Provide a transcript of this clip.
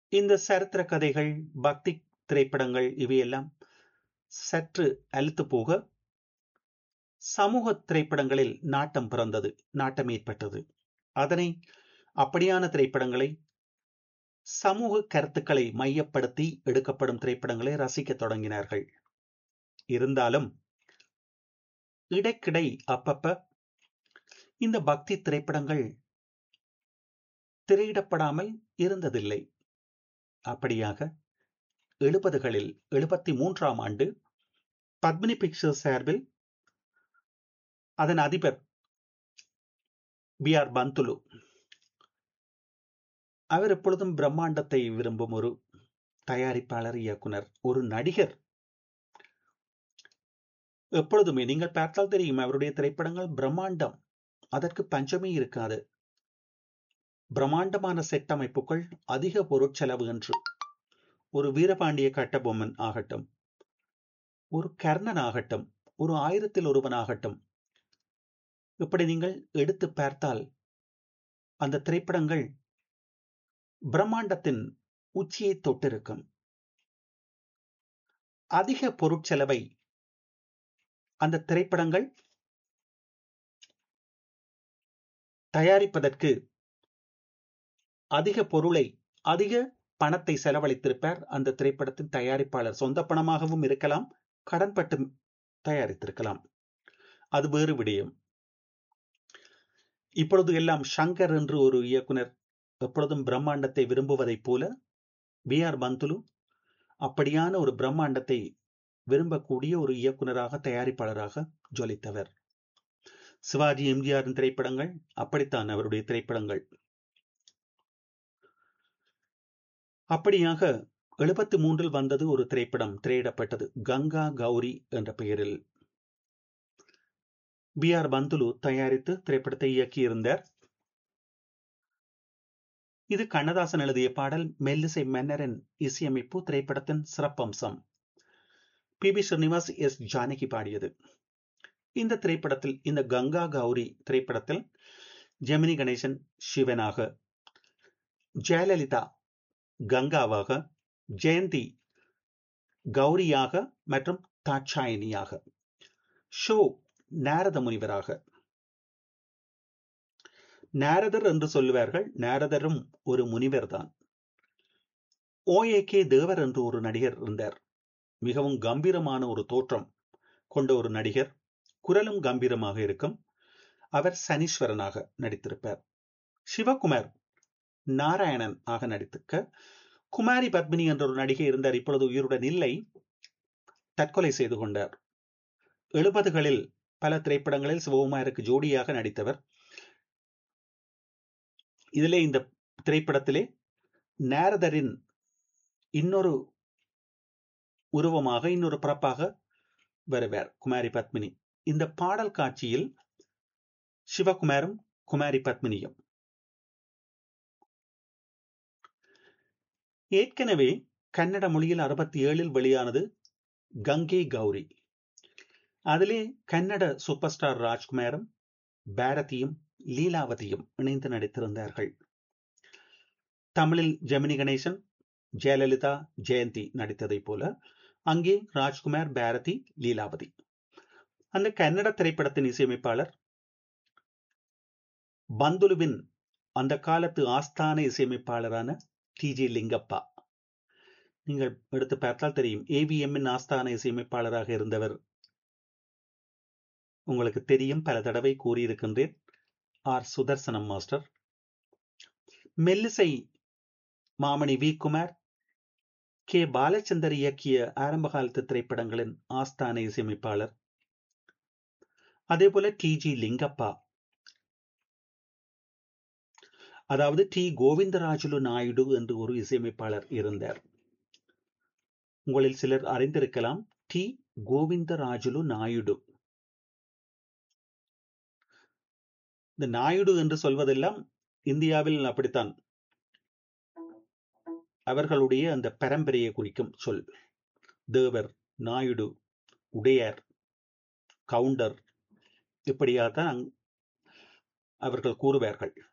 இந்த சரித்திர கதைகள் பக்தி திரைப்படங்கள் இவையெல்லாம் சற்று அலுத்து போக சமூக திரைப்படங்களில் நாட்டம் பிறந்தது நாட்டம் ஏற்பட்டது அதனை அப்படியான திரைப்படங்களை சமூக கருத்துக்களை மையப்படுத்தி எடுக்கப்படும் திரைப்படங்களை ரசிக்க தொடங்கினார்கள் இருந்தாலும் இடைக்கிடை அப்பப்ப இந்த பக்தி திரைப்படங்கள் திரையிடப்படாமல் இருந்ததில்லை அப்படியாக எழுபதுகளில் எழுபத்தி மூன்றாம் ஆண்டு பத்மினி பிக்சர்ஸ் சார்பில் அதன் அதிபர் பி ஆர் பந்துலு அவர் எப்பொழுதும் பிரம்மாண்டத்தை விரும்பும் ஒரு தயாரிப்பாளர் இயக்குனர் ஒரு நடிகர் எப்பொழுதுமே நீங்கள் பார்த்தால் தெரியும் அவருடைய திரைப்படங்கள் பிரம்மாண்டம் அதற்கு பஞ்சமே இருக்காது பிரம்மாண்டமான செட் அமைப்புகள் அதிக பொருட்செலவு என்று ஒரு வீரபாண்டிய கட்டபொம்மன் ஆகட்டும் ஒரு கர்ணன் ஆகட்டும் ஒரு ஆயிரத்தில் ஒருவன் ஆகட்டும் இப்படி நீங்கள் எடுத்து பார்த்தால் அந்த திரைப்படங்கள் பிரம்மாண்டத்தின் உச்சியை தொட்டிருக்கும் அதிக பொருட்செலவை அந்த திரைப்படங்கள் தயாரிப்பதற்கு அதிக பொருளை அதிக பணத்தை செலவழித்திருப்பார் அந்த திரைப்படத்தின் தயாரிப்பாளர் சொந்த பணமாகவும் இருக்கலாம் கடன்பட்டு தயாரித்திருக்கலாம் அது வேறு விடயம் இப்பொழுது எல்லாம் ஷங்கர் என்று ஒரு இயக்குனர் எப்பொழுதும் பிரம்மாண்டத்தை விரும்புவதைப் போல பி ஆர் பந்துலு அப்படியான ஒரு பிரம்மாண்டத்தை விரும்பக்கூடிய ஒரு இயக்குனராக தயாரிப்பாளராக ஜொலித்தவர் சிவாஜி எம்ஜிஆரின் திரைப்படங்கள் அப்படித்தான் அவருடைய திரைப்படங்கள் அப்படியாக எழுபத்தி மூன்றில் வந்தது ஒரு திரைப்படம் திரையிடப்பட்டது கங்கா கௌரி என்ற பெயரில் பி ஆர் பந்துலு தயாரித்து திரைப்படத்தை இயக்கியிருந்தார் இது கண்ணதாசன் எழுதிய பாடல் மெல்லிசை மன்னரின் இசையமைப்பு திரைப்படத்தின் சிறப்பம்சம் P B Srinivas S Janaki பாடியது இந்த திரைப்படத்தில் இந்த கங்கா கௌரி திரைப்படத்தில் ஜெமினி கணேசன் சிவனாக ஜெயலலிதா கங்காவாக ஜெயந்தி கௌரியாக மற்றும் தாட்சாயினியாக ஷோ நாரத முனிவராக நாரதர் என்று சொல்லுவார்கள் நாரதரும் ஒரு முனிவர் தான் ஓஏ கே தேவர் என்று ஒரு நடிகர் இருந்தார் மிகவும் கம்பீரமான ஒரு தோற்றம் கொண்ட ஒரு நடிகர் குரலும் கம்பீரமாக இருக்கும் அவர் சனீஸ்வரனாக நடித்திருப்பார் சிவகுமார் நாராயணன் ஆக நடித்திருக்க குமாரி பத்மினி என்ற ஒரு நடிகை இருந்தார் இப்பொழுது உயிருடன் இல்லை தற்கொலை செய்து கொண்டார் எழுபதுகளில் பல திரைப்படங்களில் சிவகுமாருக்கு ஜோடியாக நடித்தவர் இதிலே இந்த திரைப்படத்திலே நாரதரின் இன்னொரு உருவமாக இன்னொரு பிறப்பாக வருவார் குமாரி பத்மினி இந்த பாடல் காட்சியில் சிவகுமாரும் குமாரி பத்மினியும் ஏற்கனவே கன்னட மொழியில் அறுபத்தி ஏழில் வெளியானது கங்கை கௌரி அதிலே கன்னட சூப்பர் ஸ்டார் ராஜ்குமாரும் பாரதியும் லீலாவதியும் இணைந்து நடித்திருந்தார்கள் தமிழில் ஜெமினி கணேசன் ஜெயலலிதா ஜெயந்தி நடித்ததைப் போல அங்கே ராஜ்குமார் பாரதி லீலாவதி அந்த கன்னட திரைப்படத்தின் இசையமைப்பாளர் பந்துலுவின் அந்த காலத்து ஆஸ்தான இசையமைப்பாளரான டி ஜே லிங்கப்பா நீங்கள் எடுத்து பார்த்தால் தெரியும் ஏவிஎம்மின் ஆஸ்தான இசையமைப்பாளராக இருந்தவர் உங்களுக்கு தெரியும் பல தடவை கூறியிருக்கின்றேன் ஆர் சுதர்சனம் மாஸ்டர் மெல்லிசை மாமணி வி குமார் கே பாலச்சந்தர் இயக்கிய ஆரம்ப காலத்து திரைப்படங்களின் ஆஸ்தான இசையமைப்பாளர் அதே போல டி ஜி லிங்கப்பா அதாவது டி கோவிந்தராஜுலு நாயுடு என்று ஒரு இசையமைப்பாளர் இருந்தார் உங்களில் சிலர் அறிந்திருக்கலாம் டி கோவிந்தராஜுலு நாயுடு இந்த நாயுடு என்று சொல்வதெல்லாம் இந்தியாவில் அப்படித்தான் அவர்களுடைய அந்த பரம்பரையை குறிக்கும் சொல் தேவர் நாயுடு உடையார் கவுண்டர் இப்படியாகத்தான் அவர்கள் கூறுவார்கள்